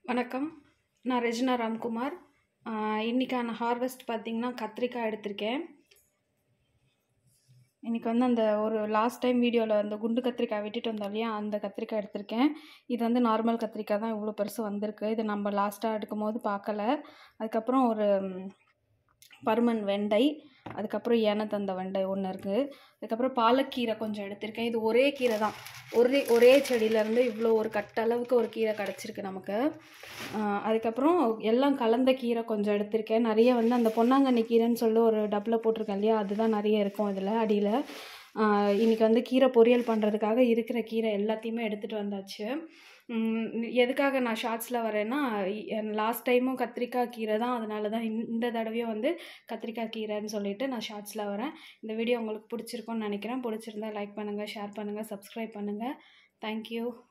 வணக்கம் நான் ரெஜினா ராம்குமார் ஆஹ் இன்னைக்கான ஹார்வெஸ்ட் பார்த்திங்கன்னா கத்திரிக்காய் எடுத்திருக்கேன் இன்றைக்கி வந்து அந்த ஒரு லாஸ்ட் டைம் வீடியோவில் அந்த குண்டு கத்திரிக்காய் வெட்டிட்டு வந்தோம் இல்லையா அந்த கத்திரிக்காய் எடுத்திருக்கேன் இது வந்து நார்மல் கத்திரிக்காய் தான் இவ்வளோ பெருசு வந்திருக்கு இது நம்ம லாஸ்ட்டாக எடுக்கும் போது பார்க்கல அதுக்கப்புறம் ஒரு ம், பருமன் வெண்டை அதுக்கப்புறம் ஏன தந்த வெண்டை ஒன்று இருக்குது அதுக்கப்புறம் பாலக்கீரை கொஞ்சம் எடுத்திருக்கேன் இது ஒரே கீரை தான் ஒரே ஒரே செடியிலேருந்து இவ்வளோ ஒரு கட்டளவுக்கு ஒரு கீரை கிடச்சிருக்கு நமக்கு ஆஹ் அதுக்கப்புறம் எல்லாம் கலந்த கீரை கொஞ்சம் எடுத்திருக்கேன் நிறைய வந்து அந்த பொன்னாங்கண்ணி கீரைன்னு சொல்லி ஒரு டப்பில் போட்டிருக்கேன் இல்லையா அதுதான் நிறைய இருக்கும் இதில் அடியில் இன்றைக்கி வந்து கீரை பொரியல் பண்ணுறதுக்காக இருக்கிற கீரை எல்லாத்தையுமே எடுத்துகிட்டு வந்தாச்சு உம் எதுக்காக நான் ஷார்ட்ஸில் வரேன்னா லாஸ்ட் டைமும் கத்திரிக்காய் கீரை தான் அதனால தான் இந்த- இந்த தடவையும் வந்து கத்திரிக்காய் கீரைன்னு சொல்லிட்டு நான் ஷார்ட்ஸில் வரேன் இந்த வீடியோ உங்களுக்கு பிடிச்சிருக்கும்னு நினைக்கிறேன் பிடிச்சிருந்தா லைக் பண்ணுங்கள் ஷேர் பண்ணுங்கள் சப்ஸ்கிரைப் பண்ணுங்கள் தேங்க்யூ